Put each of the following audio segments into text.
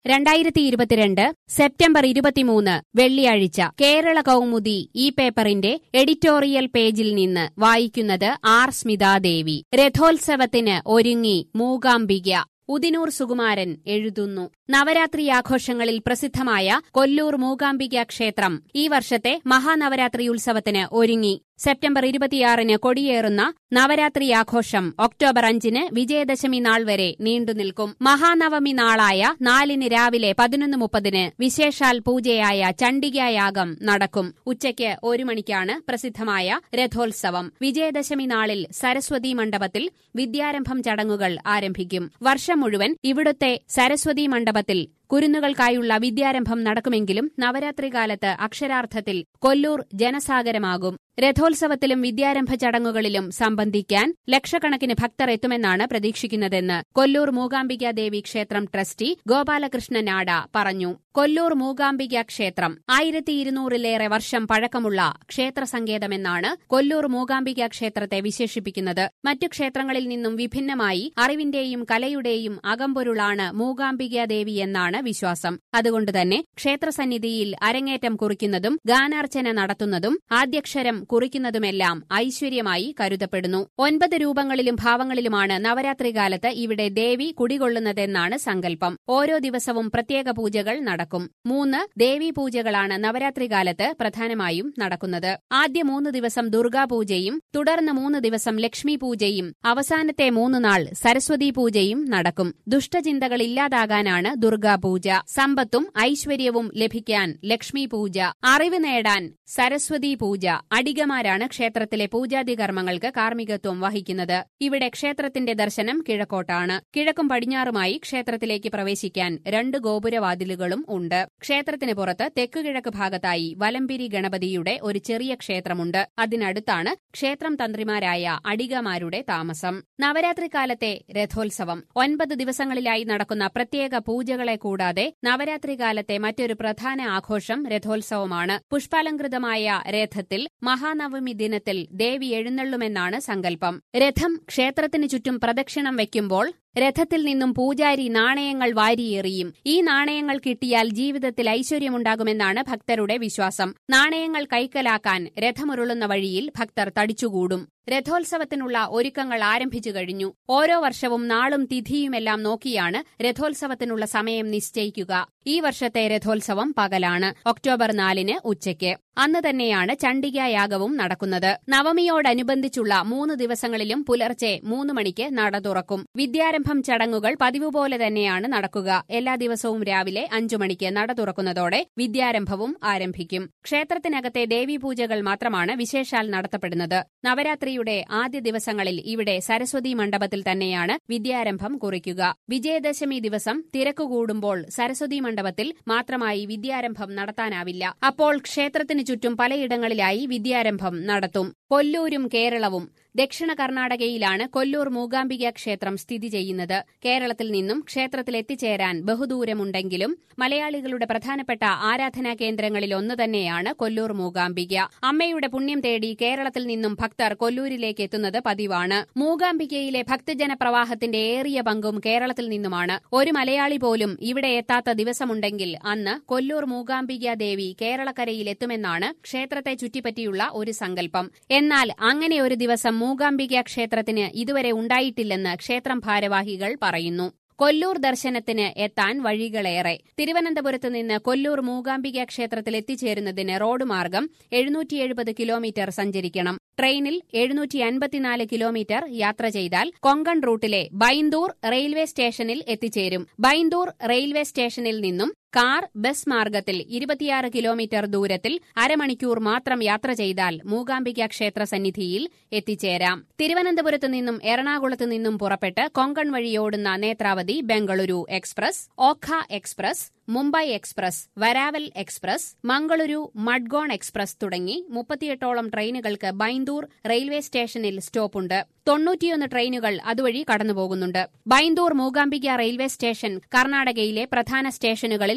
രണ്ടായിരത്തി ഇരുപത്തിരണ്ട് സെപ്റ്റംബർ ഇരുപത്തിമൂന്ന് വെള്ളിയാഴ്ച കേരള കൗമുദി ഈ പേപ്പറിന്റെ എഡിറ്റോറിയൽ പേജിൽ നിന്ന് വായിക്കുന്നത് ആർ സ്മിതാദേവി രഥോത്സവത്തിന് ഒരുങ്ങി മൂകാംബിക ഉദിനൂർ സുകുമാരൻ എഴുതുന്നു നവരാത്രി ആഘോഷങ്ങളിൽ പ്രസിദ്ധമായ കൊല്ലൂർ മൂകാംബിക ക്ഷേത്രം ഈ വർഷത്തെ മഹാനവരാത്രി ഉത്സവത്തിന് ഒരുങ്ങി സെപ്റ്റംബർ ഇരുപത്തിയാറിന് കൊടിയേറുന്ന നവരാത്രി ആഘോഷം ഒക്ടോബർ അഞ്ചിന് വിജയദശമി നാൾ വരെ നീണ്ടുനിൽക്കും മഹാനവമി നാളായ നാലിന് രാവിലെ പതിനൊന്ന് മുപ്പതിന് വിശേഷാൽ പൂജയായ ചണ്ഡികായാഗം നടക്കും ഉച്ചയ്ക്ക് ഒരു മണിക്കാണ് പ്രസിദ്ധമായ രഥോത്സവം വിജയദശമി നാളിൽ സരസ്വതി മണ്ഡപത്തിൽ വിദ്യാരംഭം ചടങ്ങുകൾ ആരംഭിക്കും വർഷം മുഴുവൻ ഇവിടുത്തെ സരസ്വതി മണ്ഡപത്തിൽ കുരുന്നുകൾക്കായുള്ള വിദ്യാരംഭം നടക്കുമെങ്കിലും നവരാത്രി കാലത്ത് അക്ഷരാർത്ഥത്തിൽ കൊല്ലൂർ ജനസാഗരമാകും രഥോത്സവത്തിലും വിദ്യാരംഭ ചടങ്ങുകളിലും സംബന്ധിക്കാൻ ലക്ഷക്കണക്കിന് ഭക്തർ എത്തുമെന്നാണ് പ്രതീക്ഷിക്കുന്നതെന്ന് കൊല്ലൂർ മൂകാംബിക ദേവി ക്ഷേത്രം ട്രസ്റ്റി ഗോപാലകൃഷ്ണ നാട പറഞ്ഞു കൊല്ലൂർ മൂകാംബിക ക്ഷേത്രം ആയിരത്തി ഇരുന്നൂറിലേറെ വർഷം പഴക്കമുള്ള ക്ഷേത്ര സങ്കേതമെന്നാണ് കൊല്ലൂർ മൂകാംബിക ക്ഷേത്രത്തെ വിശേഷിപ്പിക്കുന്നത് മറ്റു ക്ഷേത്രങ്ങളിൽ നിന്നും വിഭിന്നമായി അറിവിന്റെയും കലയുടെയും അകമ്പൊരുളാണ് മൂകാംബിക ദേവി എന്നാണ് വിശ്വാസം അതുകൊണ്ടുതന്നെ ക്ഷേത്രസന്നിധിയിൽ അരങ്ങേറ്റം കുറിക്കുന്നതും ഗാനാർച്ചന നടത്തുന്നതും ആദ്യക്ഷരം കുറിക്കുന്നതുമെല്ലാം ഐശ്വര്യമായി കരുതപ്പെടുന്നു ഒൻപത് രൂപങ്ങളിലും ഭാവങ്ങളിലുമാണ് നവരാത്രി കാലത്ത് ഇവിടെ ദേവി കുടികൊള്ളുന്നതെന്നാണ് സങ്കല്പം ഓരോ ദിവസവും പ്രത്യേക പൂജകൾ നടക്കും മൂന്ന് ദേവീ പൂജകളാണ് നവരാത്രി കാലത്ത് പ്രധാനമായും നടക്കുന്നത് ആദ്യ മൂന്ന് ദിവസം ദുർഗാപൂജയും തുടർന്ന് മൂന്ന് ദിവസം ലക്ഷ്മി പൂജയും അവസാനത്തെ മൂന്ന് നാൾ സരസ്വതി പൂജയും നടക്കും ദുഷ്ടചിന്തകൾ ഇല്ലാതാകാനാണ് ദുർഗാപൂജ സമ്പത്തും ഐശ്വര്യവും ലഭിക്കാൻ ലക്ഷ്മി പൂജ അറിവ് നേടാൻ സരസ്വതി പൂജ അടികമാരാണ് ക്ഷേത്രത്തിലെ പൂജാതി കർമ്മങ്ങൾക്ക് കാർമ്മികത്വം വഹിക്കുന്നത് ഇവിടെ ക്ഷേത്രത്തിന്റെ ദർശനം കിഴക്കോട്ടാണ് കിഴക്കും പടിഞ്ഞാറുമായി ക്ഷേത്രത്തിലേക്ക് പ്രവേശിക്കാൻ രണ്ട് ഗോപുരവാതിലുകളും ഉണ്ട് ക്ഷേത്രത്തിന് പുറത്ത് തെക്കുകിഴക്ക് ഭാഗത്തായി വലംപിരി ഗണപതിയുടെ ഒരു ചെറിയ ക്ഷേത്രമുണ്ട് അതിനടുത്താണ് ക്ഷേത്രം തന്ത്രിമാരായ അടികമാരുടെ താമസം നവരാത്രി കാലത്തെ രഥോത്സവം ഒൻപത് ദിവസങ്ങളിലായി നടക്കുന്ന പ്രത്യേക പൂജകളെ കൂടാതെ നവരാത്രി കാലത്തെ മറ്റൊരു പ്രധാന ആഘോഷം രഥോത്സവമാണ് പുഷ്പാലങ്കൃതമായ രഥത്തിൽ മഹാനവമി ദിനത്തിൽ ദേവി എഴുന്നള്ളുമെന്നാണ് സങ്കല്പം രഥം ക്ഷേത്രത്തിനു ചുറ്റും പ്രദക്ഷിണം വയ്ക്കുമ്പോൾ രഥത്തിൽ നിന്നും പൂജാരി നാണയങ്ങൾ വാരിയെറിയും ഈ നാണയങ്ങൾ കിട്ടിയാൽ ജീവിതത്തിൽ ഐശ്വര്യമുണ്ടാകുമെന്നാണ് ഭക്തരുടെ വിശ്വാസം നാണയങ്ങൾ കൈക്കലാക്കാൻ രഥമുരുളുന്ന വഴിയിൽ ഭക്തർ തടിച്ചുകൂടും രഥോത്സവത്തിനുള്ള ഒരുക്കങ്ങൾ ആരംഭിച്ചു കഴിഞ്ഞു ഓരോ വർഷവും നാളും തിഥിയുമെല്ലാം നോക്കിയാണ് രഥോത്സവത്തിനുള്ള സമയം നിശ്ചയിക്കുക ഈ വർഷത്തെ രഥോത്സവം പകലാണ് ഒക്ടോബർ നാലിന് ഉച്ചയ്ക്ക് അന്ന് തന്നെയാണ് ചണ്ഡികായാഗവും നടക്കുന്നത് നവമിയോടനുബന്ധിച്ചുള്ള മൂന്ന് ദിവസങ്ങളിലും പുലർച്ചെ മൂന്ന് മണിക്ക് നട തുറക്കും വിദ്യാരംഭം ചടങ്ങുകൾ പതിവ് പോലെ തന്നെയാണ് നടക്കുക എല്ലാ ദിവസവും രാവിലെ അഞ്ചു മണിക്ക് നട തുറക്കുന്നതോടെ വിദ്യാരംഭവും ആരംഭിക്കും ക്ഷേത്രത്തിനകത്തെ ദേവീപൂജകൾ മാത്രമാണ് വിശേഷാൽ നടത്തപ്പെടുന്നത് നവരാത്രിയുടെ ആദ്യ ദിവസങ്ങളിൽ ഇവിടെ സരസ്വതി മണ്ഡപത്തിൽ തന്നെയാണ് വിദ്യാരംഭം കുറിക്കുക വിജയദശമി ദിവസം തിരക്കുകൂടുമ്പോൾ സരസ്വതി മണ്ഡപത്തിൽ മാത്രമായി വിദ്യാരംഭം നടത്താനാവില്ല അപ്പോൾ ക്ഷേത്രത്തിന് ചുറ്റും പലയിടങ്ങളിലായി വിദ്യാരംഭം നടത്തും കൊല്ലൂരും കേരളവും ദക്ഷിണ കർണാടകയിലാണ് കൊല്ലൂർ മൂകാംബിക ക്ഷേത്രം സ്ഥിതി ചെയ്യുന്നത് കേരളത്തിൽ നിന്നും ക്ഷേത്രത്തിൽ എത്തിച്ചേരാൻ ബഹുദൂരമുണ്ടെങ്കിലും മലയാളികളുടെ പ്രധാനപ്പെട്ട ആരാധനാ കേന്ദ്രങ്ങളിൽ ഒന്ന് തന്നെയാണ് കൊല്ലൂർ മൂകാംബിക അമ്മയുടെ പുണ്യം തേടി കേരളത്തിൽ നിന്നും ഭക്തർ കൊല്ലൂരിലേക്ക് എത്തുന്നത് പതിവാണ് മൂകാംബികയിലെ ഭക്തജന പ്രവാഹത്തിന്റെ ഏറിയ പങ്കും കേരളത്തിൽ നിന്നുമാണ് ഒരു മലയാളി പോലും ഇവിടെ എത്താത്ത ദിവസമുണ്ടെങ്കിൽ അന്ന് കൊല്ലൂർ മൂകാംബിക ദേവി കേരളക്കരയിൽ എത്തുമെന്നാണ് ക്ഷേത്രത്തെ ചുറ്റിപ്പറ്റിയുള്ള ഒരു സങ്കല്പം എന്നാൽ അങ്ങനെ ഒരു ദിവസം മൂകാംബിക ക്ഷേത്രത്തിന് ഇതുവരെ ഉണ്ടായിട്ടില്ലെന്ന് ക്ഷേത്രം ഭാരവാഹികൾ പറയുന്നു കൊല്ലൂർ ദർശനത്തിന് എത്താൻ വഴികളേറെ തിരുവനന്തപുരത്ത് നിന്ന് കൊല്ലൂർ മൂകാംബിക ക്ഷേത്രത്തിൽ എത്തിച്ചേരുന്നതിന് റോഡ് മാർഗം എഴുന്നൂറ്റി എഴുപത് കിലോമീറ്റർ സഞ്ചരിക്കണം ട്രെയിനിൽ എഴുന്നൂറ്റി അൻപത്തിനാല് കിലോമീറ്റർ യാത്ര ചെയ്താൽ കൊങ്കൺ റൂട്ടിലെ ബൈന്ദൂർ റെയിൽവേ സ്റ്റേഷനിൽ എത്തിച്ചേരും ബൈന്ദൂർ റെയിൽവേ സ്റ്റേഷനിൽ നിന്നും കാർ ബസ് മാർഗത്തിൽ ഇരുപത്തിയാറ് കിലോമീറ്റർ ദൂരത്തിൽ അരമണിക്കൂർ മാത്രം യാത്ര ചെയ്താൽ മൂകാംബിക ക്ഷേത്ര സന്നിധിയിൽ എത്തിച്ചേരാം തിരുവനന്തപുരത്ത് നിന്നും എറണാകുളത്ത് നിന്നും പുറപ്പെട്ട് കൊങ്കൺ വഴിയോടുന്ന Netravati Bengaluru express Okha express Mumbai express Veraval express Mangaluru Madgaon express തുടങ്ങി മുപ്പത്തിയെട്ടോളം ട്രെയിനുകൾക്ക് ബൈന്ദൂർ റെയിൽവേ സ്റ്റേഷനിൽ സ്റ്റോപ്പുണ്ട് തൊണ്ണൂറ്റിയൊന്ന് ട്രെയിനുകൾ അതുവഴി കടന്നുപോകുന്നുണ്ട് ബൈന്ദൂർ മൂകാംബിക റെയിൽവേ സ്റ്റേഷൻ കർണാടകയിലെ പ്രധാന സ്റ്റേഷനുകളിൽ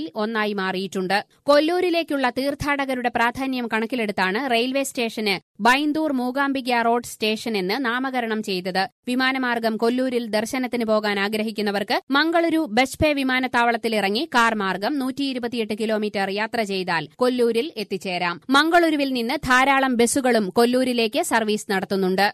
പദ്ധതികളിൽ ഒന്നായി മാറിയിട്ടുണ്ട് കൊല്ലൂരിലേക്കുള്ള തീർത്ഥാടകരുടെ പ്രാധാന്യം കണക്കിലെടുത്താണ് റെയിൽവേ സ്റ്റേഷന് ബൈന്ദൂർ മൂകാംബിക റോഡ് സ്റ്റേഷൻ എന്ന് നാമകരണം ചെയ്തത് വിമാനമാർഗം കൊല്ലൂരിൽ ദർശനത്തിന് പോകാൻ ആഗ്രഹിക്കുന്നവർക്ക് മംഗളൂരു ബജ്പേ വിമാനത്താവളത്തിലിറങ്ങി കാർ മാർഗം നൂറ്റി കിലോമീറ്റർ യാത്ര ചെയ്താൽ കൊല്ലൂരിൽ എത്തിച്ചേരാം മംഗളൂരുവിൽ നിന്ന് ധാരാളം ബസ്സുകളും കൊല്ലൂരിലേക്ക് സർവീസ് നടത്തുന്നുണ്ട്